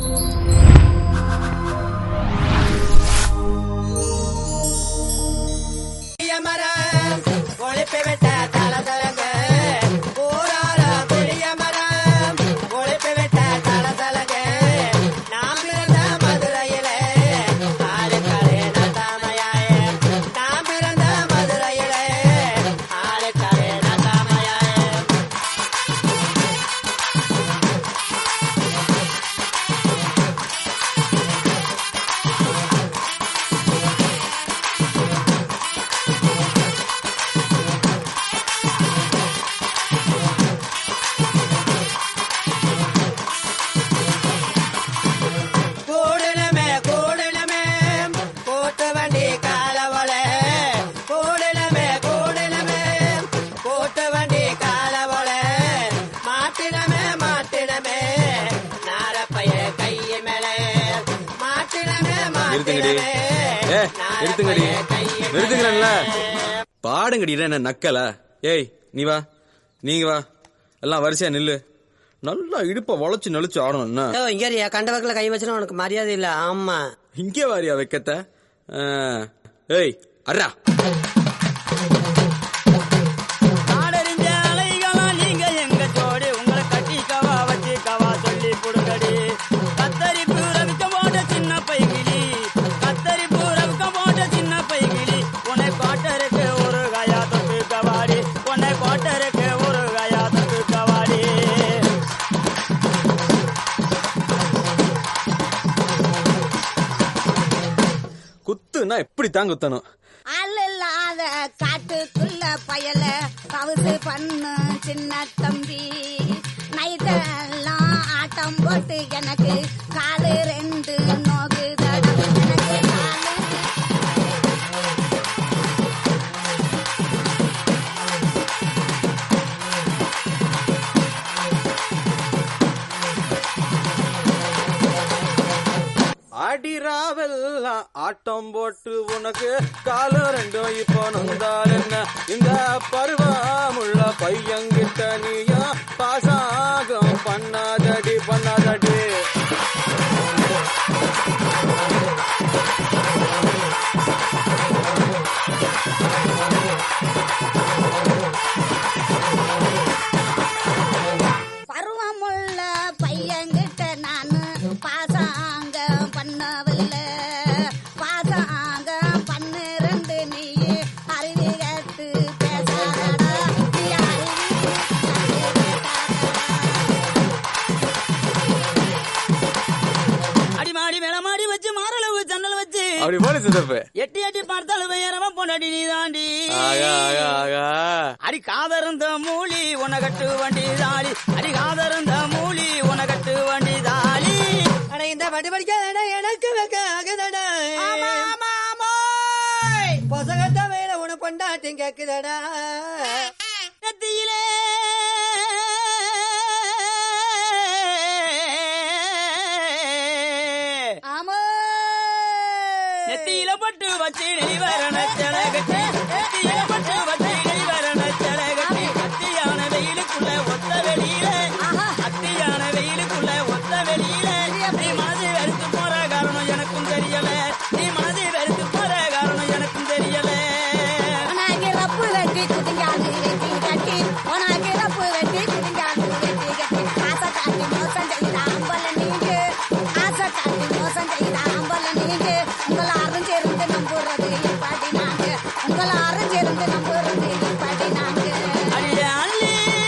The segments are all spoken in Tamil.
கூடலமே கூடலமே கூட்டு வண்டி காலவளே கூடலமே கூடலமே கூட்டு வண்டி காலவளே மாட்டிடமே மாட்டிடமே நாரப்பைய கைய மேலே மாட்டிடமே நிறுத்துங்கடி மாட்டிடமே ஏ நிறுத்துங்கடி நிறுத்துங்களேன்ல பாடுங்கடி என்ன நக்கல ஏய் நீ வா நீங்க வா எல்லாம் வரிசையா நில்லு நல்லா இடுப்ப வளைச்சு நெளிச்சு ஆடணும் என்ன ஏய், இங்க இருயா, கண்டவர்களை கை வச்சுனா உனக்கு மரியாதை இல்ல ஆமா இங்கே வாரியா வைக்கத்த ஆ, ஏய் அர்ரா நாடறிஞ்ச அலைகளா நீங்க எங்க ஜோடி உங்களை கட்டிக்கவா வச்சுக்கவா சொல்லி புடுங்கடி கத்தரி பூரவிக்க போட்ட சின்ன பைகிளி கத்தரி பூரவிக்க போட்ட சின்ன பைகிளி உன்னை கோட்டருக்கு ஒரு கயா தொட்டு கவாடி உன்னை கோட்டருக்கு ஒரு கயா தொட்டு கவாடி குத்துனா எப்படி தான் குத்தணும் அல்ல காட்டுக்குள்ள பயல பவுசு பண்ணு சின்ன தம்பி நைட்டெல்லாம் ஆட்டம் போட்டு எனக்கு காலு ரெண்டு நோகுதடா எனக்கு காலு அடிராவெல்லாம் ஆட்டம் போட்டு உனக்கு காலம் ரெண்டும் இப்போ நொந்தால் என்ன இந்த பருவமுள்ள பையன்கிட்ட நீயா பாசாகம் பண்ணாதடி பண்ணாதடி பருவமுள்ள பையன்கிட்ட நானு பாசாங்க பண்ணவில்ல பாசாங்க பன்னிரண்டு நீ அறிவி கேட்டு பேசாதடா நீ அறிவி அடி மாடி மேல மாடி வச்சு மாரளவு ஜன்னல் வச்சு அப்படி போல சித்தப்பு எட்டி எட்டி பார்த்தாலும் வேறவன் பொண்டாடி நீ தாண்டி ஆகா ஆகா ஆகா அடி காதருந்த மூலி உன கட்டு வண்டி தாலி அடி காதருந்த மூலி உன கட்டு வண்டி தாலி அட இந்த பாட்டு படிக்காத எனக்கு வைக்க ஆகுதடா பொசகத்த மேல உன பொண்டாட்டி கேக்குதடா நெத்தியிலே ஆமா நெத்தியில பட்டு வச்சு நெய்வரண கட்டி நெத்தியில பட்டு வச்சு நெய்வரண கட்டி அத்தியான வெயிலுக்குள்ள ஒத்த வெளியில அத்தியான வெயிலுக்குள்ள ஒத்த வெளியில நீ மனதை வெறுத்து போற காரணம் எனக்கும் தெரியல நீ மனதை வெறுத்து போற காரணம் எனக்கும் தெரியல உனக்கு ரப்பு வெட்டி குதிங்காது வெட்டி கட்டி உனக்கு ரப்பு வெட்டி குதிங்காது வெட்டி கட்டி ஆசை காட்டி மோசம் செய்த அம்பல நீங்க ஆசை காட்டி மோசம் செய்த அம்பல நீங்க உங்களை அறிஞ்சிருந்து நம்புறது இப்பாடி நாங்க உங்களை அறிஞ்சிருந்து நம்புறது இப்பாடி நாங்க அடியே அள்ளி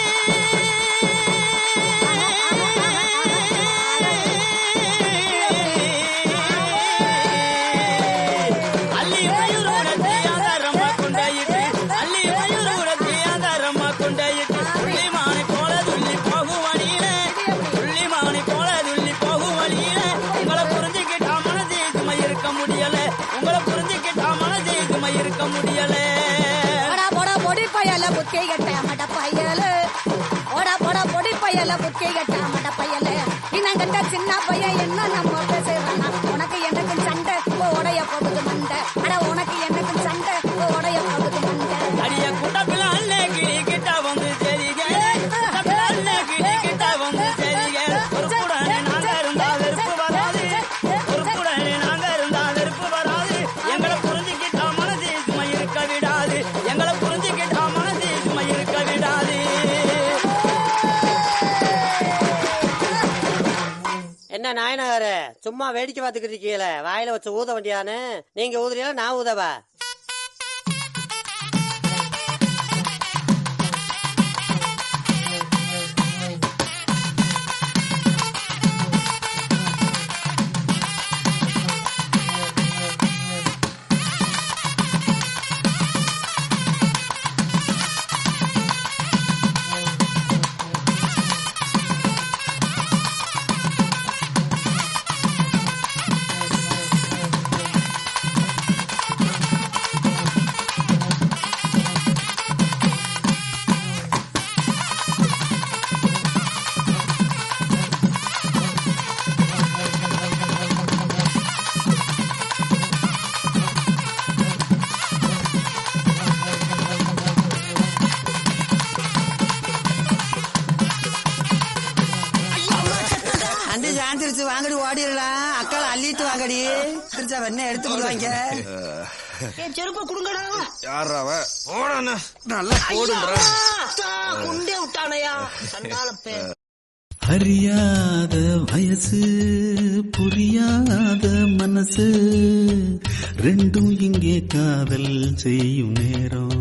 அள்ளி மயூரோடத்தி ஆதாரமா கொண்டாயிட்டு அள்ளி மயூரோடத்தி ஆதாரமா கொண்டாயிட்டு புள்ளி மானை போல துள்ளி போகும் வழியில புள்ளி மானை போல துள்ளி போகும் வழியில உங்களை புரிஞ்சுக்கிட்டா மனசே சுமை இருக்க முடியல உங்களை புரிஞ்சுக்கிட்டா மனசே சுமை இருக்க முடியல போடா போடா பொடி பயல புத்தி கட்ட மட பயல போடா போடா பொடி பயல புத்தி கட்ட மட பயல இன்னங்கட்ட சின்ன பையன் என்ன நம்ம பேசுறானா உனக்கு எனக்கு சண்டை உடைய போகுது மண்டை அட உனக்கு எனக்கு சண்டை உடைய போகுது மண்டை அடிய குட்டப்பில அண்ணே கிளி கிட்ட வந்து சரிங்க குட்டப்பில அண்ணே கிளி கிட்ட வந்து சரிங்க ஒரு கூட நாங்க இருந்தா வெறுப்பு வர என்ன நாயனகாரு சும்மா வேடிக்கை பார்த்துக்கிட்டு இருக்கீங்களே வாயில வச்சு ஊத வண்டியானு நீங்க ஊதுறீங்களா நான் ஊதவா அண்டு சாந்திரிச்சு வாங்கடி ஓடிடலாம் அக்கால அள்ளிட்டு வாங்கடி திருச்சா வெண்ணெய் எடுத்து கொடுவாங்க என் செருப்ப குடுங்கடா யாரா அவ போடாண்ணா நல்லா போடுன்றா அத்தா, குண்டே விட்டானையா சண்டால பேர் அறியாத வயசு புரியாத மனசு ரெண்டும் இங்கே காதல் செய்யும் நேரம்